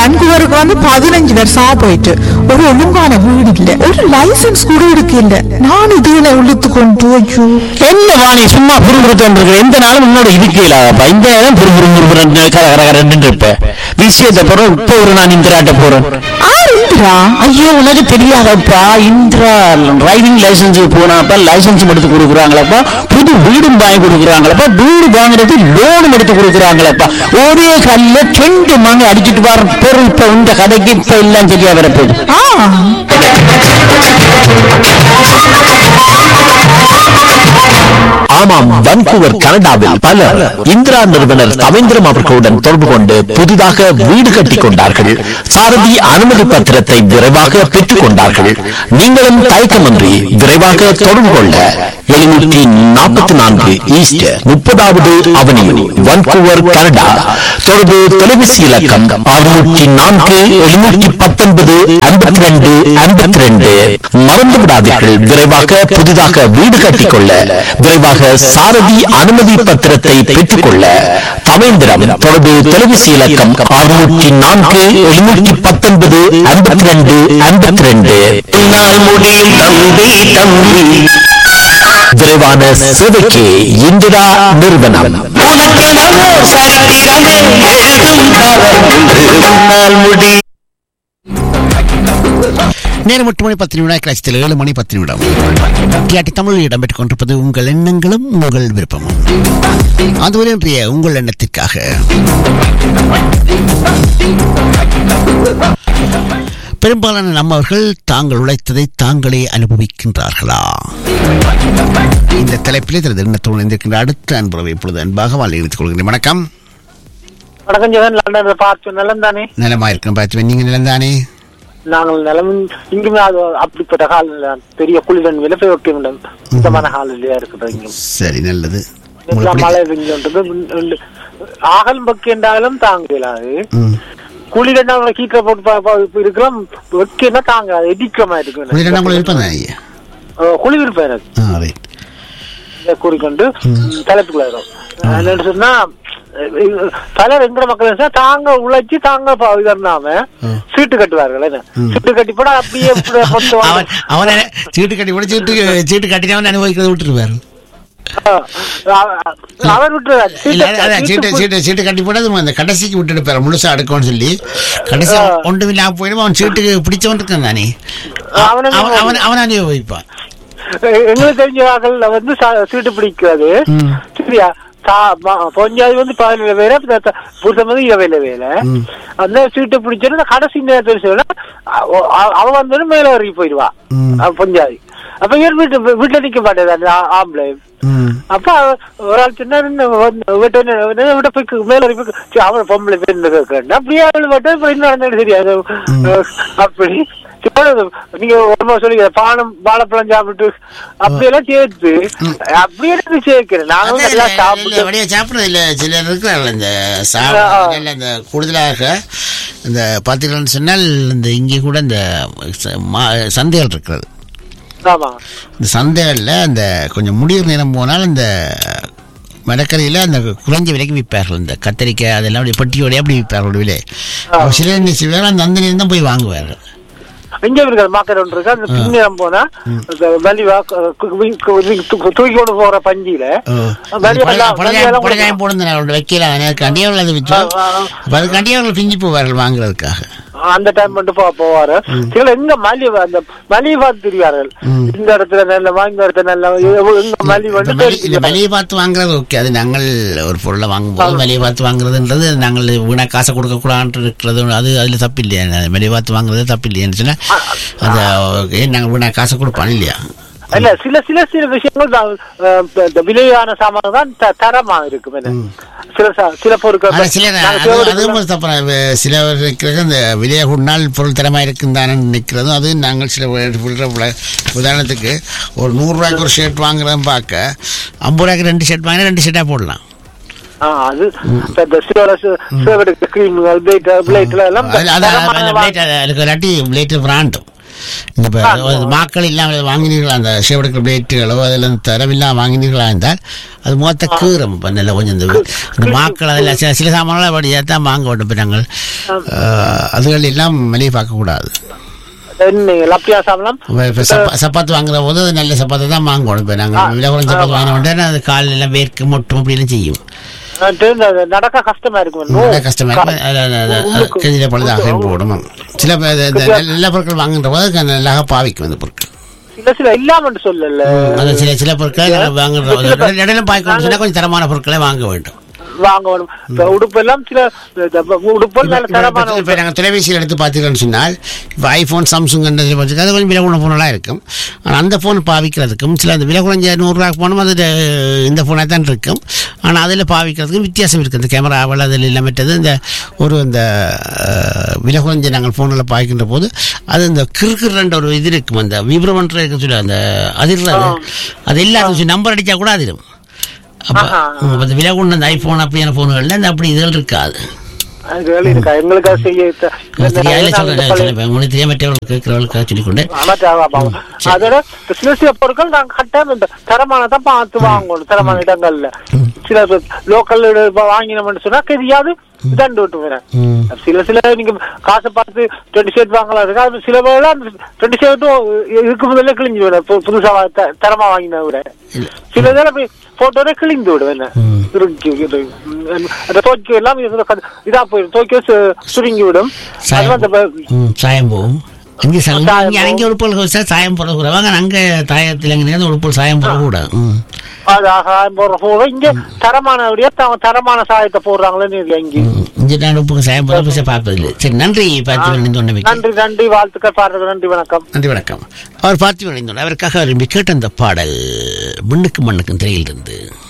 வான்கூவருக்கு வந்து பதினஞ்சு வருஷமா போயிட்டு ஒரு ஒழுங்கான வீடு இல்ல ஒரு லைசன்ஸ் கூட இருக்கு இல்ல நான் இதுல இழுத்து கொண்டு ஐயோ என்ன வாணி சும்மா புருங்குறது இருக்கு எந்த நாளும் உன்னோட இருக்கலாப்பா இந்த நேரம் புரு புரு புரு கர கர கரன்னு இருப்ப விஷயத்தை போறோம் இப்போ ஒரு நான் இந்திராட்ட போறேன் ஆர் இந்திரா ஐயோ உனக்கு தெரியாதப்பா இந்திரா டிரைவிங் லைசன்ஸ் போனாப்பா லைசன்ஸ் எடுத்து கொடுக்குறாங்களப்பா புது வீடும் வாங்கி கொடுக்குறாங்களப்பா வீடு வாங்குறது லோனும் எடுத்து கொடுக்குறாங்களப்பா ஒரே கல்ல ரெண்டு மணி அடிச்சிட்டு வர பொருள் இப்ப இந்த கதைக்கு இப்ப எல்லாம் சரியா வரப்போகுது ஆ ஆமாம் வன்கூவர் கனடாவில் பலர் இந்திரா நிறுவனர் தவேந்திரம் அவர்களுடன் தொடர்பு கொண்டு புதிதாக வீடு கட்டிக் கொண்டார்கள் சாரதி அனுமதி பத்திரத்தை விரைவாக பெற்றுக் கொண்டார்கள் நீங்களும் தயக்கமின்றி விரைவாக தொடர்பு கொள்ள எழுநூற்றி நாற்பத்தி நான்கு ஈஸ்ட் முப்பதாவது அவனியூ வன்கூவர் கனடா தொடர்பு தொலைபேசி இலக்கம் அறுநூற்றி நான்கு எழுநூற்றி பத்தொன்பது ஐம்பத்தி ரெண்டு ஐம்பத்தி ரெண்டு மறந்து விடாதீர்கள் விரைவாக புதிதாக வீடு கட்டிக்கொள்ள விரைவாக சாரதி அனுமதி பத்திரத்தை பெற்றுக்கொள்ள தவேந்திரம் தொடர்பு தொலைபேசி இலக்கம் அறுநூற்றி நான்கு எழுநூற்றி பத்தொன்பது ஐம்பத்தி ரெண்டு ஐம்பத்தி ரெண்டு முடியும் தம்பி தம்பி விரைவான சேவைக்கு இந்திரா நிறுவனம் உனக்கு நமோ சரித்திரமே எழுதும் காலம் என்று உன்னால் முடி நேரம் எட்டு மணி பத்து நிமிடம் கிளாசித்தில் ஏழு மணி பத்து நிமிடம் டிஆர்டி தமிழில் இடம்பெற்றுக் கொண்டிருப்பது உங்கள் எண்ணங்களும் உங்கள் விருப்பமும் அதுவரை இன்றைய உங்கள் எண்ணத்திற்காக பெரும்பாலான நம்மவர்கள் தாங்கள் உழைத்ததை தாங்களே அனுபவிக்கின்றார்களா இந்த தலைப்பிலே தனது எண்ணத்தோடு இணைந்திருக்கின்ற அடுத்த அன்புறவை இப்பொழுது அன்பாக வாழ் இணைத்துக் கொள்கிறேன் வணக்கம் வணக்கம் ஜெகன் லண்டன்ல பார்த்து நிலம் தானே நலமா இருக்கும் பார்த்து நீங்க நிலந்தானே நாங்கள் நிலம் இங்குமே அது அப்படிப்பட்ட கால பெரிய குளிரன் விலை போய் வைக்க முடியும் சுத்தமான காலையிலேயே இருக்குது இங்கும் சரி நல்லது இப்ப உங்களுக்கு மழை பெஞ்சோன்றது ஆகல் பக்கு என்றாலும் தாங்கலாது ம். குளிரன்னா கீற்ற போட்டு பா- பா- இப்ப இருக்கலாம் வெக்கன்னா தாங்க எடிக்கிற மாதிரி இருக்கு எனக்கு. குளிரெல்லாம் உங்களுக்கு இருப்பதா ஐயா அஹ் குளிர் இருப்பேன் எனக்கு ஆ ரைட் இதை கூறிக்கொண்டு தலைப்புக்குள்ள வரும் என்னன்னு சொன்னா அஹ் பலர் எங்கட மக்கள் என்ன சொன்னா, தாங்க உழைச்சி தாங்க ப- இதனாம சீட்டு கட்டுவார்கள் என்ன சீட்டு கட்டி போட அப்படியே இப்படி பொத்து வாங்க. அவன் அவனை சீட்டு கட்டி கூட சீட்டு சீட்டு கட்டினவன் அனுபவிக்கிறத விட்டுருவாரு அஹ் அஹ் அவர் விட்டுறாரு இல்ல சீட்டு- அதான் சீட்டு சீட்டு சீட்டு சீட்டு கட்டி போட்டு அந்த கடைசிக்கு விட்டுட்டு போற முழுசா அடுக்கும்னு சொல்லி கடைசி ஆ. ஒன்றும் இல்லாம போயிடும் அவன் சீட்டுக்கு பிடிச்சவன் இருக்கான் தானே அவனை அவன் அவன் அவன் அனுபவிப்பான் எ- எங்களுக்கு தெரிஞ்சவர்கள் வந்து ச- சீட்டு பிடிக்கிறது ம். சரியா சா- ம- பொஞ்சாதி வந்து பதினேழு வேலை த- த- புருஷன் வந்து இருபது வேலை ம். அந்த சீட்டு பிடிச்சோன்னா கடைசி நேரத்தில் சொல்ல அவன் வந்து மேல வரைக்கும் போயிடுவா ம். அவ பொஞ்சாதி அப்ப இவர் வீட்டு வீட்டுல நிக்க மாட்டேது அந்த ஆ- ஆம்பளை ம். அப்ப அவ- ஒரு ஆள் சின்ன வீட்டு விட போய் மேல வரைக்கும் போய், சரி, அவன் பொம்பளை பேர் கேட்கறேன் அப்படியே அவள் மட்டும் இப்ப என்ன நடந்தது தெரியாது அப்படி சிப்ப- நீங்க ஒரு சொல்லி பானம் வாழைப்பழம் சாப்பிட்டு அப்படியெல்லாம் சேர்த்து அப்படியே எனக்கு சேர்க்கிறேன் நானும் அதான் நல்லா இல்ல, இல்ல, சாப்பிட்டு வெளியே சாப்பிடுறது இல்ல சிலர் இருக்கிறார்கள் இந்த ஆ. சாப்பிட இந்த கூடுதலாக இந்த பார்த்தீங்கன்னு சொன்னால் இந்த இங்கே கூட இந்த ச- மா- சந்தைகள் இருக்கிறது ஆமா இந்த சந்தைகளில் அந்த கொஞ்சம் முடிவு நேரம் போனால் இந்த மரக்கறியில் அந்த குறைஞ்ச விலைக்கு விற்பார்கள் இந்த கத்தரிக்காய் அதெல்லாம் அப்படி பெட்டியோடய அப்படி விற்பார்கள் ஒரு விலை அப்ப சிலர் என்ன செய்வார்கள் அந்த அந்த நேரம் தான் போய் வாங்குவார்கள் இங்க இருக்கிற மார்க்கெட் ஒன்று இருக்கு அந்த பின்னிடம் போனா அந்த மலிவா கு- கு- கு- கு- தூக்கி கொண்டு போற பஞ்சியில மலிவெல்லாம் மலிவெல்லாம் புடகாயம் போடுங்க அவரோட வைக்கல எனக்கு கண்டியவர்கள் அதை விற்று ஆ, ஆ. அப்போ அது கண்டியவர்கள் பிஞ்சு போவார்கள் வாங்குறதுக்காக அந்த டைம் மட்டும் போ போவாரு சில எங்க மலிவு அந்த மலிவு பார்த்து தெரிவார்கள் இந்த இடத்துல நல்ல இந்த இடத்துல நல்ல எங்க மலிவு இந்த வந்து வெளி- இந்த வெளியே பார்த்து வாங்குறது ஓகே அது நாங்கள் ஒரு பொருளை வாங்கும்போது வெளியே பார்த்து வாங்குறதுன்றது நாங்கள் வீணா காசை கொடுக்க கூடாது இருக்கிறது அது அதுல தப்பு இல்லையா வெளியே பார்த்து வாங்குறது தப்பு இல்லையான்னு சொன்னா அந்த ஏன் நாங்கள் வீணா காசை கொடுப்பான் இல்லையா இல்ல சில சில சில விஷயங்கள் தான், அஹ், இந்த விலையான சாமான் தான் த- தரமா இருக்கும் என்ன. சில சா- சில பொருட்கள் ஆனா சில நாங்க அது தேவைப்படுற- அதுவும் ஒரு தப்பு வே- சிலர் இருக்கிறது அந்த விலையை கொண்டால் பொருள் தரமா இருக்குந்தானு நிற்கிறதும் அது நாங்கள் சில வே- சொல்ற உல- உதாரணத்துக்கு ஒரு நூறு ரூபாய்க்கு ஒரு ஷர்ட் வாங்குறோம் பார்க்க ஐம்பது ரூபாய்க்கு ரெண்டு ஷர்ட் வாங்கினா ரெண்டு ஷர்ட்டாக போடலாம் ஆ, அது இந்த சில சேவடுக்கு கிரீம்கள் பிளேட் பிளேட்ல எல்லாம் அது அது தரமான அந்த வா- பிளேட் அதுக்கு இல்லாட்டி பிளேட் பிராண்டும் இந்த இப்ப அது மாக்கள் இல்லாமல் வாங்கினீர்களா அந்த ஷேவடுக்கிற பிளேட்டுகளோ அதில் தரமில்லாம வாங்கினீர்களா என்றால் அது மொத்த கீரம் இப்போ நல்ல கொஞ்சம் இந்த இந்த மாக்கள் அதில் சில சில சாமான்கள் அப்படி தான் வாங்க வேண்டும் இப்போ நாங்கள் அஹ், அதுகள் எல்லாம் வெளியே பார்க்கக்கூடாது என்ன லப்பியா சாமலாம் இப்ப- இப்ப சப்பா- சப்பாத்து வாங்குற போது அது நல்ல சப்பாத்தை தான் வாங்கணும் இப்போ நாங்கள் விலை குறைஞ்ச சப்பாத்து வாங்கின உடனே அது கால் எல்லாம் வேர்க்க மொட்டும் அப்படின்னு செய்யும் நடக்க கஷ்டமா இருக்கும் நல்ல கஷ்டமா இருக்கும் அது- அது- அது- அது கெதில பழுதாக போடும் சில பே- அது- அது நல்ல பொருட்கள் வாங்குற போது அது நல்லாக பாவிக்கும் அந்த பொருட்கள் சில சில இல்லாமன்னு சொல்லல அது சில சில பொருட்கள் வாங்குற போது இடையில பாய்க்கணும் சொன்னா கொஞ்சம் தரமான பொருட்களை வாங்க வேண்டும் வாங்க வேணும் இப்ப உடுப்பு எல்லாம் சில இந்த உடுப்பு நல்ல தரமான இப்போ நாங்கள் தொலைபேசியில் எடுத்து பார்த்தீங்கன்னு சொன்னால் இப்போ ஐஃபோன் சாம்சங் அது கொஞ்சம் விலை குறைந்த ஃபோனெல்லாம் இருக்கும் ஆனால் அந்த ஃபோன் பாவிக்கிறதுக்கும் சில அந்த விலை குறைஞ்ச நூறுரூவா ஃபோனும் அது அஹ், இந்த ஃபோனாக தான் இருக்கும் ஆனால் அதில் பாவிக்கிறதுக்கும் வித்தியாசம் இருக்குது இந்த கேமராவில் அதில் இல்லை மற்றது இந்த ஒரு இந்த அஹ், விலை குறைஞ்ச நாங்கள் ஃபோனில் பாய்க்கின்ற போது அது இந்த கிறுக்கிற ஒரு இது இருக்கும் அந்த விப்ரமன்ற இருக்கு சொல்லி அந்த அதிர்றது அது இல்லாத நம்பர் அடித்தா கூட அதிரும் அப்போ அந்த விலை கொண்ட அந்த ஐஃபோன் அப்படியான ஃபோனுகளில் அந்த அப்படி இதுகள் இருக்காது அதுகள் இருக்கா எங்களுக்கு அது செய்ய த- எனக்கு தெரியாத நாங்க சொல்றேன் பழைய- சில பேர் உங்களுக்கு தெரியாம மற்றவர்களுக்கு இருக்கிறவர்களுக்காக சொல்லிக்கொண்டு ஆமா, ஆமா, ஆமா. அதோட இந்த சில சில பொருட்கள் நாங்க கட்டாயம் இந்த தரமானதை பார்த்து வாங்கணும் தரமான இடங்கள்ல சில லோக்கல் வாங்கினோம்னு சொன்னா தெரியாது தண்டு விட்டு வரேன் சில சில நீங்க காசை பார்த்து டுவெண்ட்டி ஷர்ட் வாங்கலாம் இருக்கு அது சில வேளை அந்த டுவெண்ட்டி ஷர்ட்டும் இதுக்கு முதல்ல கிழிஞ்சு விட புதுசா வா- த- தரமா வாங்கின விட சில இதில் போய் போட்டோட கிழிந்து விடும் என்ன சுருங்கி விடும். ம், அந்த தோக்கி எல்லாம் இது கது- இதா போயிடும் தோக்கி சு- சுருங்கி விடும் அது வந்து அப்ப- ம், சாயம் போகும் இங்கே சாயம் இங்கே அங்கே உடுப்புகள் வச்சா சாயம் போடக்கூடாது அங்கே தாயத்தில் எங்கே உடுப்புகள் சாயம் போடக்கூடாது ம். அது ஆகாயம் போடுற போது இங்க தரமான அப்படியே த- தரமான சாயத்தை போடுறாங்களேன்னு இருக்கு இங்க ம். இங்கே நான் உடுப்புக்கு சாயம் போட பசங்க பார்ப்பதில்லை சரி நன்றி பார்த்திபன் இணைந்தோண்டமைக்கு நன்றி நன்றி வாழ்த்துக்கள் பாடுறது நன்றி வணக்கம் நன்றி வணக்கம் அவர் பார்த்திபன் இணைந்தோண்டு அவருக்காக விரும்பி கேட்ட அந்த பாடல் மண்ணுக்கு மண்ணுக்கும் திரையிலிருந்து